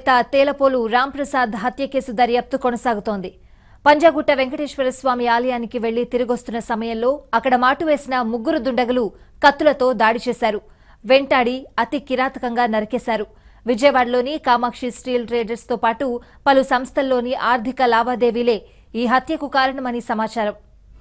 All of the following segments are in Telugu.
తేలపోలు రాంప్రసాద్ హత్య కేసు దర్యాప్తు కొనసాగుతోంది పంజాగుట్ట వెంకటేశ్వర స్వామి ఆలయానికి వెళ్లి తిరిగొస్తున్న సమయంలో అక్కడ మాటు వేసిన ముగ్గురు దుండగులు కత్తులతో దాడి చేశారు వెంటాడి అతి కిరాతకంగా నరికేశారు విజయవాడలోని కామాక్షి స్టీల్ ట్రేడర్స్ తో పాటు పలు సంస్థల్లోని ఆర్థిక లావాదేవీలే ఈ హత్యకు కారణమని సమాచారం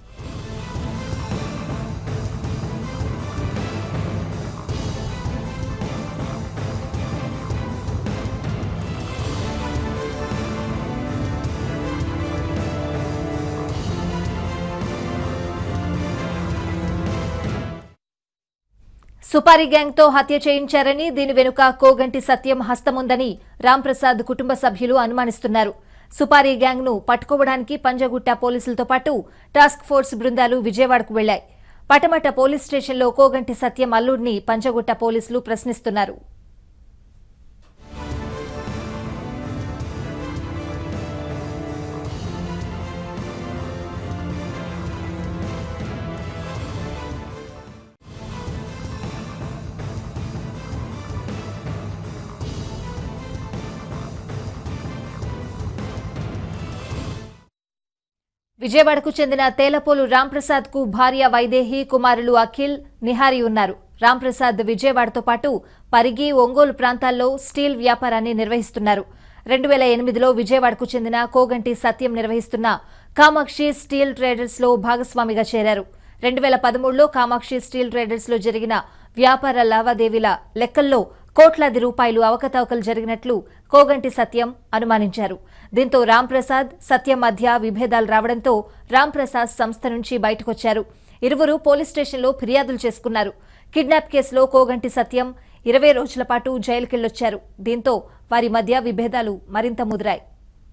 సుపారీ గ్యాంగ్ తో హత్య చేయించారని దీని వెనుక కోగంటి సత్యం హస్తముందని రాంప్రసాద్ కుటుంబ సభ్యులు అనుమానిస్తున్నారు సుపారీ గ్యాంగ్ ను పట్టుకోవడానికి పంజగుట్ట పోలీసులతో పాటు టాస్క్ ఫోర్స్ బృందాలు విజయవాడకు వెళ్లాయి పటమట పోలీస్ స్టేషన్లో కోగంటి సత్యం అల్లుడిని పంజగుట్ట పోలీసులు ప్రశ్నిస్తున్నారు విజయవాడకు చెందిన తేలపోలు రాంప్రసాద్ కు భార్య వైదేహి కుమారులు అఖిల్ నిహారి ఉన్నారు రాంప్రసాద్ విజయవాడతో పాటు పరిగి ఒంగోలు ప్రాంతాల్లో స్టీల్ వ్యాపారాన్ని నిర్వహిస్తున్నారు రెండు వేల ఎనిమిదిలో విజయవాడకు చెందిన కోగంటి సత్యం నిర్వహిస్తున్న కామాక్షి స్టీల్ ట్రేడర్స్ లో భాగస్వామిగా చేరారు రెండు వేల పదమూడులో కామాక్షి స్టీల్ ట్రేడర్స్ లో జరిగిన వ్యాపార లావాదేవీల లెక్కల్లో కోట్లాది రూపాయలు అవకతవకలు జరిగినట్లు కోగంటి సత్యం అనుమానించారు దీంతో రాంప్రసాద్ సత్యం మధ్య విభేదాలు రావడంతో రాంప్రసాద్ సంస్థ నుంచి బయటకొచ్చారు ఇరువురు పోలీస్ స్టేషన్లో ఫిర్యాదులు చేసుకున్నారు కిడ్నాప్ కేసులో కోగంటి సత్యం ఇరవై రోజుల పాటు జైలుకెళ్లొచ్చారు దీంతో వారి మధ్య విభేదాలు మరింత ముదిరాయి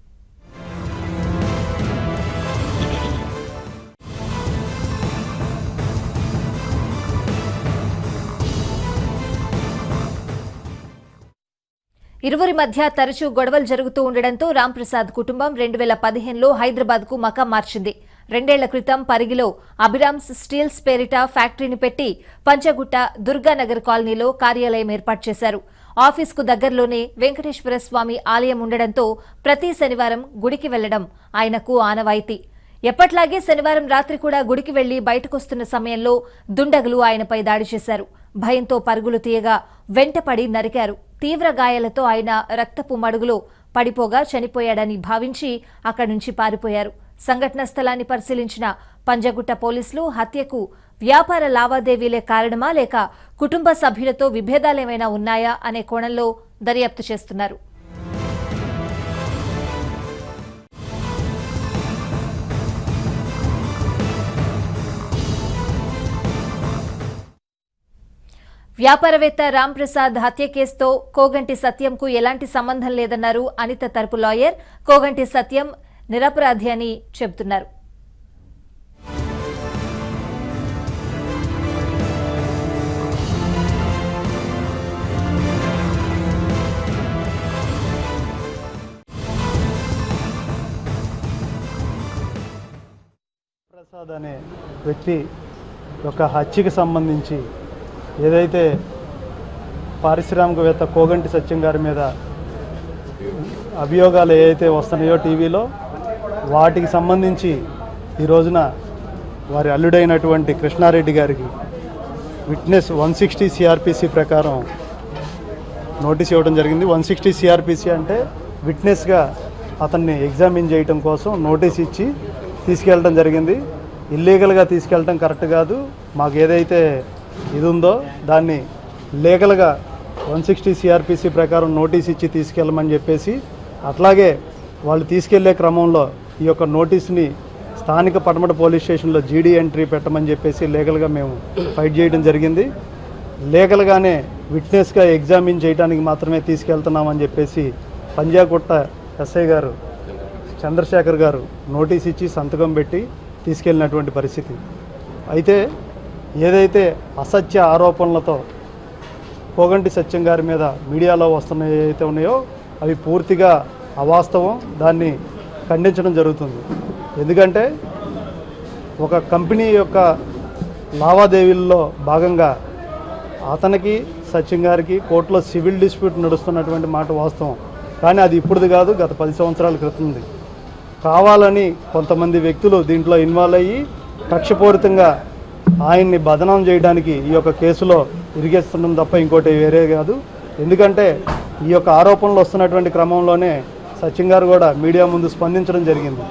ఇరువురి మధ్య తరచూ గొడవలు జరుగుతూ ఉండడంతో రాంప్రసాద్ కుటుంబం రెండు వేల పదిహేనులో హైదరాబాద్ కు మకాం మార్చింది రెండేళ్ల క్రితం పరిగిలో అభిరామ్స్ స్టీల్స్ పేరిట ఫ్యాక్టరీని పెట్టి పంచగుట్ట దుర్గానగర్ కాలనీలో కార్యాలయం ఏర్పాటు చేశారు ఆఫీస్కు దగ్గరలోనే వెంకటేశ్వర స్వామి ఆలయం ఉండడంతో ప్రతి శనివారం గుడికి వెళ్లడం ఆయనకు ఆనవాయితీ ఎప్పట్లాగే శనివారం రాత్రి కూడా గుడికి వెళ్లి బయటకొస్తున్న సమయంలో దుండగులు ఆయనపై దాడి చేశారు భయంతో పరుగులు తీయగా వెంటపడి నరికారు తీవ్ర గాయాలతో ఆయన రక్తపు మడుగులో పడిపోగా చనిపోయాడని భావించి అక్కడి నుంచి పారిపోయారు సంఘటన స్థలాన్ని పరిశీలించిన పంజగుట్ట పోలీసులు హత్యకు వ్యాపార లావాదేవీలే కారణమా లేక కుటుంబ సభ్యులతో విభేదాలేమైనా ఉన్నాయా అనే కోణంలో దర్యాప్తు చేస్తున్నారు వ్యాపారవేత్త రాంప్రసాద్ హత్య కేసుతో కోగంటి సత్యంకు ఎలాంటి సంబంధం లేదన్నారు అనిత తరపు లాయర్ కోగంటి సత్యం నిరపరాధి అని చెబుతున్నారు ప్రసాద్ అనే వ్యక్తి యొక్క హత్యకి సంబంధించి ఏదైతే పారిశ్రామికవేత్త కోగంటి సత్యం గారి మీద అభియోగాలు ఏవైతే వస్తున్నాయో టీవీలో వాటికి సంబంధించి ఈ రోజున వారి అల్లుడైనటువంటి కృష్ణారెడ్డి గారికి విట్నెస్ వన్ సిక్స్టీ సిఆర్పిసి ప్రకారం నోటీస్ ఇవ్వడం జరిగింది వన్ సిక్స్టీ సిఆర్పిసి అంటే విట్నెస్గా అతన్ని ఎగ్జామిన్ చేయటం కోసం నోటీస్ ఇచ్చి తీసుకెళ్ళడం జరిగింది ఇల్లీగల్గా తీసుకెళ్ళటం కరెక్ట్ కాదు మాకు ఏదైతే ఇది ఉందో దాన్ని లీగల్గా వన్ సిక్స్టీ సిఆర్పిసి ప్రకారం నోటీస్ ఇచ్చి తీసుకెళ్ళమని చెప్పేసి అట్లాగే వాళ్ళు తీసుకెళ్లే క్రమంలో ఈ యొక్క నోటీస్ని స్థానిక పడమట పోలీస్ స్టేషన్లో జీడీ ఎంట్రీ పెట్టమని చెప్పేసి లీగల్గా మేము ఫైట్ చేయడం జరిగింది లీగల్గానే విట్నెస్గా ఎగ్జామిన్ చేయడానికి మాత్రమే తీసుకెళ్తున్నామని చెప్పేసి పంజాగుట్ట ఎస్ఐ గారు చంద్రశేఖర్ గారు నోటీస్ ఇచ్చి సంతకం పెట్టి తీసుకెళ్ళినటువంటి పరిస్థితి అయితే ఏదైతే అసత్య ఆరోపణలతో కోగంటి సత్యం గారి మీద మీడియాలో వస్తున్న ఏవైతే ఉన్నాయో అవి పూర్తిగా అవాస్తవం దాన్ని ఖండించడం జరుగుతుంది ఎందుకంటే ఒక కంపెనీ యొక్క లావాదేవీల్లో భాగంగా అతనికి సచిన్ గారికి కోర్టులో సివిల్ డిస్ప్యూట్ నడుస్తున్నటువంటి మాట వాస్తవం కానీ అది ఇప్పుడుది కాదు గత పది సంవత్సరాల క్రితంది కావాలని కొంతమంది వ్యక్తులు దీంట్లో ఇన్వాల్వ్ అయ్యి కక్షపూరితంగా ఆయన్ని బదనాం చేయడానికి ఈ యొక్క కేసులో ఇరిగేస్తున్నాం తప్ప ఇంకోటి వేరే కాదు ఎందుకంటే ఈ యొక్క ఆరోపణలు వస్తున్నటువంటి క్రమంలోనే సచిన్ గారు కూడా మీడియా ముందు స్పందించడం జరిగింది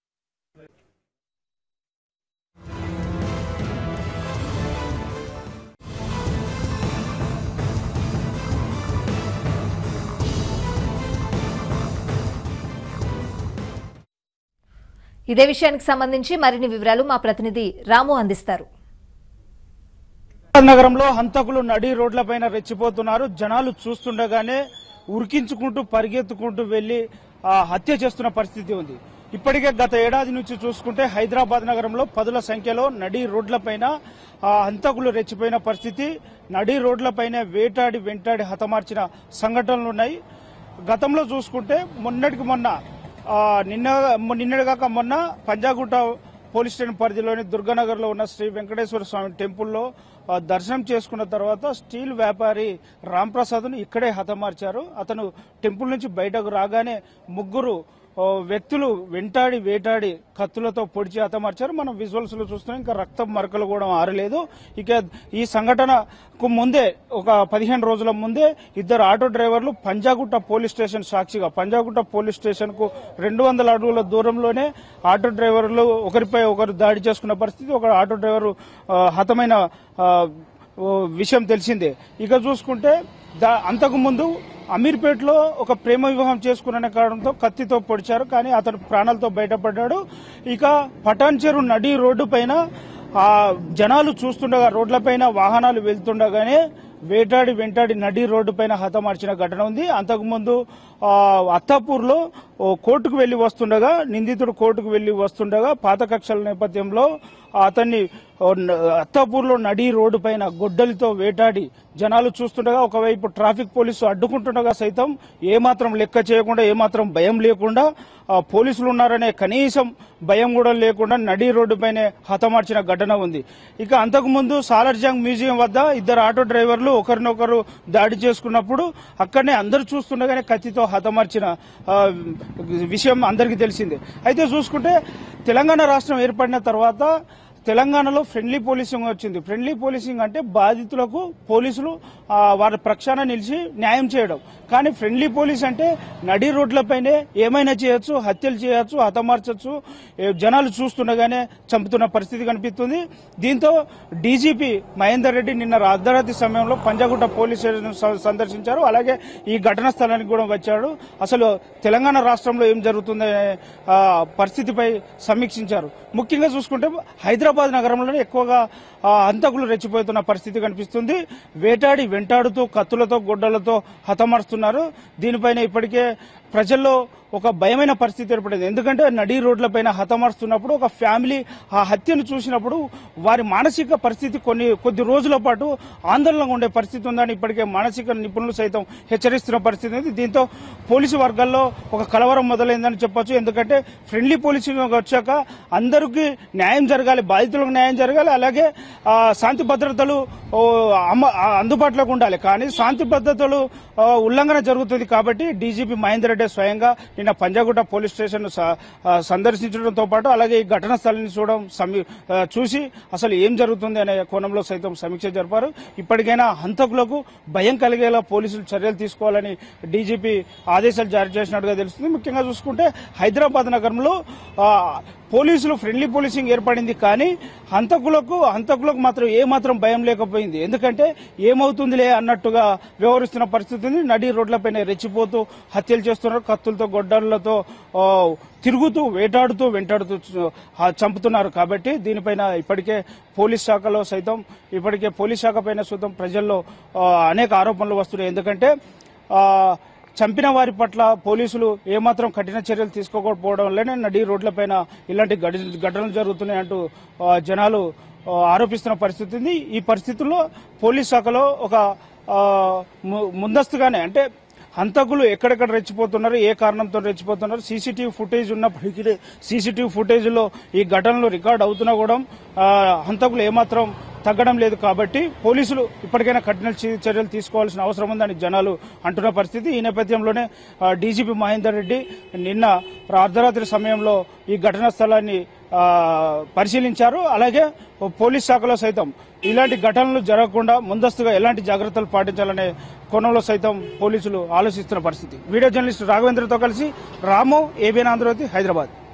ఇదే విషయానికి సంబంధించి మరిన్ని వివరాలు మా ప్రతినిధి రాము అందిస్తారు నగరంలో హంతకులు నడి రోడ్లపైన రెచ్చిపోతున్నారు జనాలు చూస్తుండగానే ఉరికించుకుంటూ పరిగెత్తుకుంటూ వెళ్లి ఆ, హత్య చేస్తున్న పరిస్థితి ఉంది ఇప్పటికే గత ఏడాది నుంచి చూసుకుంటే హైదరాబాద్ నగరంలో పదుల సంఖ్యలో నడి రోడ్లపైన ఆ, హంతకులు రెచ్చిపోయిన పరిస్థితి నడి రోడ్లపైన వేటాడి వెంటాడి హతమార్చిన సంఘటనలు ఉన్నాయి గతంలో చూసుకుంటే మొన్నటికి మొన్న ఆ, నిన్న నిన్నటి కాక మొన్న పంజాగుట్ట పోలీస్ స్టేషన్ పరిధిలోని దుర్గానగర్ లో ఉన్న శ్రీ వెంకటేశ్వర స్వామి టెంపుల్లో ఆ, దర్శనం చేసుకున్న తర్వాత స్టీల్ వ్యాపారి రామ్ ప్రసాద్ ను ఇక్కడే హతమార్చారు అతను టెంపుల్ నుంచి బయటకు రాగానే ముగ్గురు ఆ, వ్యక్తులు వెంటాడి వేటాడి కత్తులతో పొడిచి హతమార్చారు మనం విజువల్స్ లో చూస్తున్నాం ఇంకా రక్తం మరకలు కూడా ఆరలేదు ఇక ఈ సంఘటనకు ముందే ఒక పదిహేను రోజుల ముందే ఇద్దరు ఆటో డ్రైవర్లు పంజాగుట్ట పోలీస్ స్టేషన్ సాక్షిగా పంజాగుట్ట పోలీస్ స్టేషన్ కు రెండు వందల అడుగుల దూరంలోనే ఆటో డ్రైవర్లు ఒకరిపై ఒకరు దాడి చేసుకున్న పరిస్థితి ఒక ఆటో డ్రైవర్ ఆ, హతమైన ఆ, ఓ విషయం తెలిసిందే ఇక చూసుకుంటే దా- అంతకు ముందు అమీర్పేటలో ఒక ప్రేమ వివాహం చేసుకున్న కారణంతో కత్తితో పొడిచారు కానీ అతను ప్రాణాలతో బయటపడ్డాడు ఇక పటాన్ చెరు నడి రోడ్డు పైన ఆ జనాలు చూస్తుండగా రోడ్లపైన వాహనాలు వెళ్తుండగానే వేటాడి వెంటాడి నడి రోడ్డు పైన హతమార్చిన ఘటన ఉంది అంతకుముందు ఆ, అత్తాపూర్లో ఓ కోర్టుకు వెళ్లి వస్తుండగా నిందితుడు కోర్టుకు వెళ్లి వస్తుండగా పాత కక్షల నేపథ్యంలో అతన్ని ఓ న- అత్తాపూర్లో నడి రోడ్డు పైన గొడ్డలితో వేటాడి జనాలు చూస్తుండగా ఒకవైపు ట్రాఫిక్ పోలీసు అడ్డుకుంటుండగా సైతం ఏమాత్రం లెక్క చేయకుండా ఏమాత్రం భయం లేకుండా ఆ, పోలీసులు ఉన్నారనే కనీసం భయం కూడా లేకుండా నడి రోడ్డు పైనే హతమార్చిన ఘటన ఉంది ఇక అంతకుముందు సాలర్జంగ్ మ్యూజియం వద్ద ఇద్దరు ఆటో డ్రైవర్లు ఒకరినొకరు దాడి చేసుకున్నప్పుడు అక్కడనే అందరు చూస్తుండగానే కత్తితో హతమార్చిన ఆ, విషయం అందరికీ తెలిసిందే అయితే చూసుకుంటే తెలంగాణ రాష్ట్రం ఏర్పడిన తర్వాత తెలంగాణలో ఫ్రెండ్లీ పోలీసింగ్ వచ్చింది ఫ్రెండ్లీ పోలీసింగ్ అంటే బాధితులకు పోలీసులు ఆ, వారి ప్రక్షాళన నిలిచి న్యాయం చేయడం కానీ ఫ్రెండ్లీ పోలీస్ అంటే నడి రోడ్లపైనే ఏమైనా చేయొచ్చు హత్యలు చేయొచ్చు హతమార్చొచ్చు ఏ, జనాలు చూస్తుండగానే చంపుతున్న పరిస్థితి కనిపిస్తుంది దీంతో డీజీపీ మహేందర్ రెడ్డి నిన్న అర్ధరాత్రి సమయంలో పంజాగుట్ట పోలీస్ స్టేషన్ స- సందర్శించారు అలాగే ఈ ఘటనా స్థలానికి కూడా వచ్చాడు అసలు తెలంగాణ రాష్ట్రంలో ఏం జరుగుతుందనే ఆ, పరిస్థితిపై సమీక్షించారు ముఖ్యంగా చూసుకుంటే హైదరాబాద్ నగరంలోనే ఎక్కువగా ఆ, హంతకులు రెచ్చిపోతున్న పరిస్థితి కనిపిస్తుంది వేటాడి వెంటాడుతూ కత్తులతో గొడ్డలతో హతమారుస్తున్నారు దీనిపైన ఇప్పటికే ప్రజల్లో ఒక భయమైన పరిస్థితి ఏర్పడింది ఎందుకంటే నడి రోడ్లపైన హతమారుస్తున్నప్పుడు ఒక ఫ్యామిలీ ఆ హత్యను చూసినప్పుడు వారి మానసిక పరిస్థితి కొన్ని కొద్ది రోజుల పాటు ఆందోళనగా ఉండే పరిస్థితి ఉందని ఇప్పటికే మానసిక నిపుణులు సైతం హెచ్చరిస్తున్న పరిస్థితి ఉంది దీంతో పోలీసు వర్గాల్లో ఒక కలవరం మొదలైందని చెప్పొచ్చు ఎందుకంటే ఫ్రెండ్లీ పోలీసింగ్ వచ్చాక అందరికీ న్యాయం జరగాలి బాధితులకు న్యాయం జరగాలి అలాగే ఆ, శాంతి భద్రతలు ఓ, అమ్మ- ఆ, అందుబాటులోకి ఉండాలి కానీ శాంతి భద్రతలు ఆ, ఉల్లంఘన జరుగుతుంది కాబట్టి డీజీపీ మహేందర్ రెడ్డి స్వయంగా నిన్న పంజాగుట్ట పోలీస్ స్టేషన్ స- ఆ, సందర్శించడంతో పాటు అలాగే ఈ ఘటనా స్థలాన్ని చూడడం సమీ ఆ, చూసి అసలు ఏం జరుగుతుంది అనే కోణంలో సైతం సమీక్ష జరిపారు ఇప్పటికైనా హంతకులకు భయం కలిగేలా పోలీసులు చర్యలు తీసుకోవాలని డీజీపీ ఆదేశాలు జారీ చేసినట్టుగా తెలుస్తుంది ముఖ్యంగా చూసుకుంటే హైదరాబాద్ నగరంలో ఆ, పోలీసులు ఫ్రెండ్లీ పోలీసింగ్ ఏర్పడింది కానీ హంతకులకు హంతకులకు మాత్రం ఏ మాత్రం భయం లేకపోయింది ఎందుకంటే ఏమవుతుందిలే అన్నట్టుగా వ్యవహరిస్తున్న పరిస్థితి ఉంది నడి రోడ్లపైన రెచ్చిపోతూ హత్యలు చేస్తున్నారు కత్తులతో గొడ్డలతో ఆ, తిరుగుతూ వేటాడుతూ వెంటాడుతూ చ- ఆ, చంపుతున్నారు కాబట్టి దీనిపైన ఇప్పటికే పోలీస్ శాఖలో సైతం ఇప్పటికే పోలీస్ శాఖ పైన సైతం ప్రజల్లో ఆ, అనేక ఆరోపణలు వస్తున్నాయి ఎందుకంటే ఆ, చంపిన వారి పట్ల పోలీసులు ఏమాత్రం కఠిన చర్యలు తీసుకోకపోవడం వల్లనే నడి రోడ్లపైన ఇలాంటి గడి- ఘటనలు జరుగుతున్నాయంటూ ఆ, జనాలు ఆ, ఆరోపిస్తున్న పరిస్థితి ఉంది ఈ పరిస్థితుల్లో పోలీస్ శాఖలో ఒక ఆ, ము- ముందస్తుగానే అంటే హంతకులు ఎక్కడెక్కడ రెచ్చిపోతున్నారు ఏ కారణంతో రెచ్చిపోతున్నారు సీసీటీవీ ఫుటేజ్ ఉన్నప్పటికీ సీసీటీవీ ఫుటేజ్ లో ఈ ఘటనలు రికార్డ్ అవుతున్నా కూడా ఆ, హంతకులు ఏమాత్రం తగ్గడం లేదు కాబట్టి పోలీసులు ఇప్పటికైనా కఠిన చే- చర్యలు తీసుకోవాల్సిన అవసరం ఉందని జనాలు అంటున్న పరిస్థితి ఈ నేపథ్యంలోనే ఆ, డీజీపీ మహేందర్ రెడ్డి నిన్న అర్ధరాత్రి సమయంలో ఈ ఘటనా స్థలాన్ని ఆ, పరిశీలించారు అలాగే పోలీస్ శాఖలో సైతం ఇలాంటి ఘటనలు జరగకుండా ముందస్తుగా ఎలాంటి జాగ్రత్తలు పాటించాలనే కోణంలో సైతం పోలీసులు ఆలోచిస్తున్న పరిస్థితి వీడియో జర్నలిస్ట్ రాఘవేంద్రతో కలిసి రాము ఏబిఎన్ ఆంధ్రవతి హైదరాబాద్